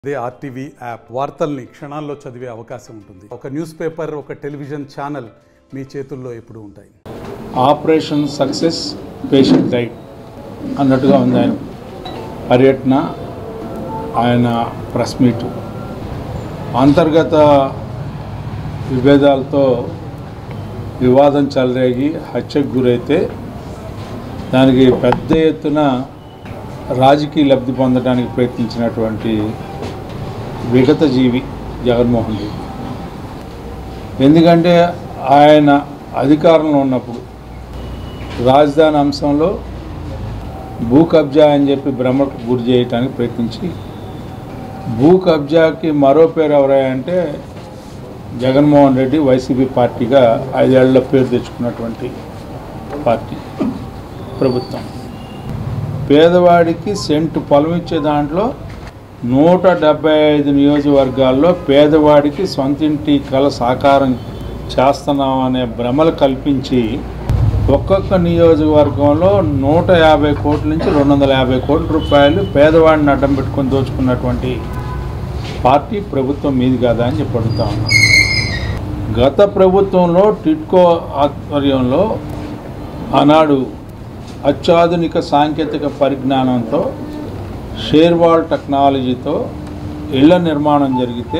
అదే RTV app వార్తల్ని క్షణాల్లో చదివే అవకాశం ఉంటుంది ఒక న్యూస్ పేపర్ ఒక టెలివిజన్ ఛానల్ మీ చేతుల్లో ఎప్పుడూ ఉంటాయి ఆపరేషన్ సక్సెస్ పేషెంట్ డైట్ అన్నట్టుగా ఉంది ఆయన పర్యటన ఆయన ప్రెస్ మీట్ అంతర్గత విభేదాలతో వివాదం చెలరేగి హత్యకు గురైతే దానికి పెద్ద ఎత్తున రాజకీయ లబ్ధి పొందడానికి ప్రయత్నించినటువంటి విగత జీవి జగన్మోహన్ రెడ్డి ఎందుకంటే ఆయన అధికారంలో ఉన్నప్పుడు రాజధాని అంశంలో భూ కబ్జా అని చెప్పి భ్రమకు గురి చేయడానికి ప్రయత్నించి భూ కబ్జాకి మరో పేరు ఎవరంటే జగన్మోహన్ రెడ్డి వైసీపీ పార్టీగా ఐదేళ్ల పేరు తెచ్చుకున్నటువంటి పార్టీ ప్రభుత్వం పేదవాడికి సెంటు పొలం ఇచ్చే దాంట్లో నూట డెబ్బై ఐదు నియోజకవర్గాల్లో పేదవాడికి సొంతింటి కల సాకారం చేస్తున్నాం అనే భ్రమలు కల్పించి ఒక్కొక్క నియోజకవర్గంలో నూట యాభై కోట్ల నుంచి రెండు వందల యాభై కోట్ల రూపాయలు పేదవాడిని అడ్డం పెట్టుకొని దోచుకున్నటువంటి పార్టీ ప్రభుత్వం మీది కాదా అని చెప్పి అడుగుతా ఉన్నాం గత ప్రభుత్వంలో టిట్కో ఆధ్వర్యంలో ఆనాడు అత్యాధునిక సాంకేతిక పరిజ్ఞానంతో షేర్వాల్ టెక్నాలజీతో ఇళ్ల నిర్మాణం జరిగితే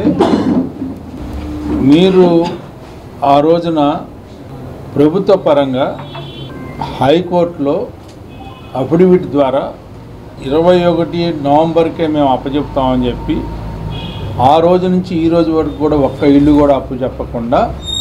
మీరు ఆ రోజున ప్రభుత్వ పరంగా హైకోర్టులో అఫిడవిట్ ద్వారా ఇరవై ఒకటి నవంబర్కే మేము అప్పచెప్తామని చెప్పి ఆ రోజు నుంచి ఈ రోజు వరకు కూడా ఒక్క ఇల్లు కూడా అప్పు చెప్పకుండా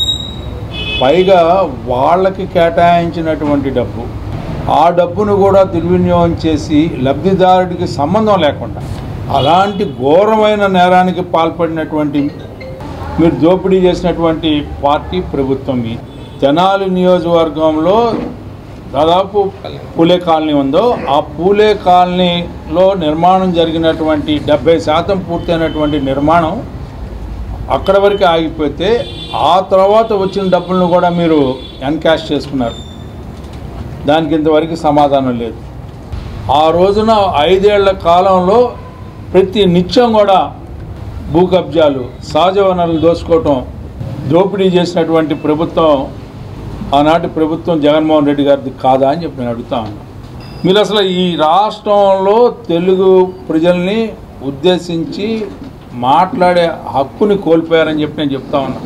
పైగా వాళ్ళకి కేటాయించినటువంటి డబ్బు ఆ డబ్బును కూడా దుర్వినియోగం చేసి లబ్ధిదారుడికి సంబంధం లేకుండా అలాంటి ఘోరమైన నేరానికి పాల్పడినటువంటి మీరు దోపిడీ చేసినటువంటి పార్టీ ప్రభుత్వం మీ తెనాలి నియోజకవర్గంలో దాదాపు పూలే కాలనీ ఉందో ఆ పూలే కాలనీలో నిర్మాణం జరిగినటువంటి డెబ్బై శాతం పూర్తయినటువంటి నిర్మాణం అక్కడ వరకు ఆగిపోతే ఆ తర్వాత వచ్చిన డబ్బులను కూడా మీరు ఎన్కాష్ చేసుకున్నారు దానికి ఇంతవరకు సమాధానం లేదు ఆ రోజున ఐదేళ్ల కాలంలో ప్రతి నిత్యం కూడా భూ కబ్జాలు సహజ వనరులు దోచుకోవటం దోపిడీ చేసినటువంటి ప్రభుత్వం ఆనాటి ప్రభుత్వం జగన్మోహన్ రెడ్డి గారిది కాదా అని చెప్పి నేను అడుగుతా ఉన్నా మీరు అసలు ఈ రాష్ట్రంలో తెలుగు ప్రజల్ని ఉద్దేశించి మాట్లాడే హక్కుని కోల్పోయారని చెప్పి నేను చెప్తా ఉన్నా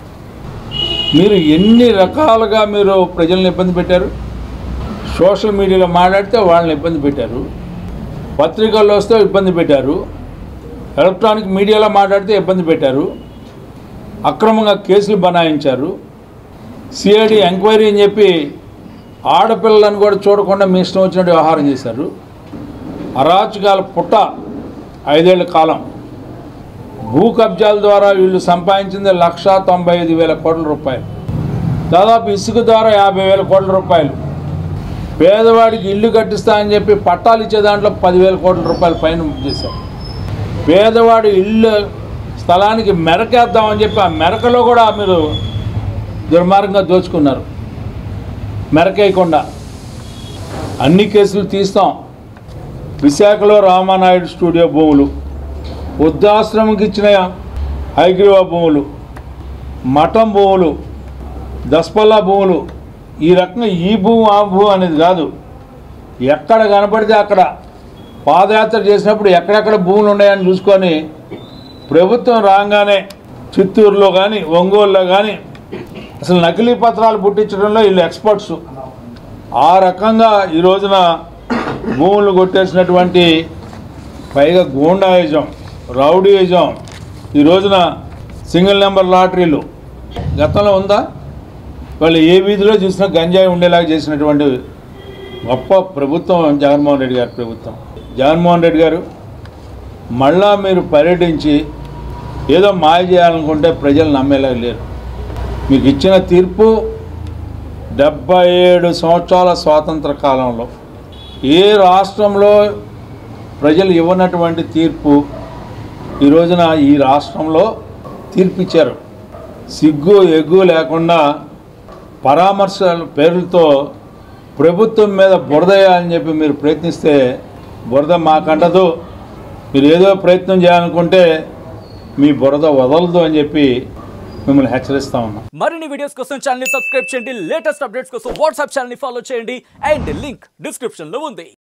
మీరు ఎన్ని రకాలుగా మీరు ప్రజల్ని ఇబ్బంది పెట్టారు సోషల్ మీడియాలో మాట్లాడితే వాళ్ళని ఇబ్బంది పెట్టారు పత్రికల్లో వస్తే ఇబ్బంది పెట్టారు ఎలక్ట్రానిక్ మీడియాలో మాట్లాడితే ఇబ్బంది పెట్టారు అక్రమంగా కేసులు బనాయించారు సిఐడి ఎంక్వైరీ అని చెప్పి ఆడపిల్లలను కూడా చూడకుండా మీ ఇష్టం వచ్చినట్టు వ్యవహారం చేశారు అరాచకాల పుట్ట ఐదేళ్ల కాలం భూ కబ్జాల ద్వారా వీళ్ళు సంపాదించింది లక్ష తొంభై ఐదు వేల కోట్ల రూపాయలు దాదాపు ఇసుక ద్వారా యాభై వేల కోట్ల రూపాయలు పేదవాడికి ఇల్లు కట్టిస్తా అని చెప్పి పట్టాలు ఇచ్చే దాంట్లో పదివేల కోట్ల రూపాయల పైన చేశారు పేదవాడి ఇల్లు స్థలానికి మెరకేద్దామని చెప్పి ఆ మెరకలో కూడా మీరు దుర్మార్గంగా దోచుకున్నారు మెరకేయకుండా అన్ని కేసులు తీస్తాం విశాఖలో రామానాయుడు స్టూడియో భూములు వృద్ధాశ్రమంకి ఇచ్చిన హైగ్రీవా భూములు మఠం భూములు దస్పల్లా భూములు ఈ రకంగా ఈ భూమి ఆ భూమి అనేది కాదు ఎక్కడ కనపడితే అక్కడ పాదయాత్ర చేసినప్పుడు ఎక్కడెక్కడ భూములు ఉన్నాయని చూసుకొని ప్రభుత్వం రాగానే చిత్తూరులో కానీ ఒంగోలులో కానీ అసలు నకిలీ పత్రాలు పుట్టించడంలో వీళ్ళు ఎక్స్పర్ట్స్ ఆ రకంగా ఈ రోజున భూములు కొట్టేసినటువంటి పైగా గూండాయిజం రౌడీయిజం ఈ రోజున సింగిల్ నెంబర్ లాటరీలు గతంలో ఉందా వాళ్ళు ఏ వీధిలో చూసినా గంజాయి ఉండేలాగా చేసినటువంటి గొప్ప ప్రభుత్వం జగన్మోహన్ రెడ్డి గారి ప్రభుత్వం జగన్మోహన్ రెడ్డి గారు మళ్ళా మీరు పర్యటించి ఏదో మాయ చేయాలనుకుంటే ప్రజలు నమ్మేలాగా లేరు మీకు ఇచ్చిన తీర్పు డెబ్బై ఏడు సంవత్సరాల స్వాతంత్ర కాలంలో ఏ రాష్ట్రంలో ప్రజలు ఇవ్వనటువంటి తీర్పు ఈ రోజున ఈ రాష్ట్రంలో తీర్పు ఇచ్చారు సిగ్గు ఎగ్గు లేకుండా పరామర్శల పేర్లతో ప్రభుత్వం మీద బురదయ్యాలని చెప్పి మీరు ప్రయత్నిస్తే బురద మాకంటదు మీరు ఏదో ప్రయత్నం చేయాలనుకుంటే మీ బురద వదలదు అని చెప్పి మిమ్మల్ని హెచ్చరిస్తా ఉన్నాం మరిన్ని వీడియోస్ కోసం ఛానల్ ని సబ్స్క్రైబ్ చేయండి లేటెస్ట్ అప్డేట్స్ కోసం వాట్సాప్ ఛానల్ ని ఫాలో చేయండి అండ్ లింక్ డిస్క్రిప్షన్ లో ఉంది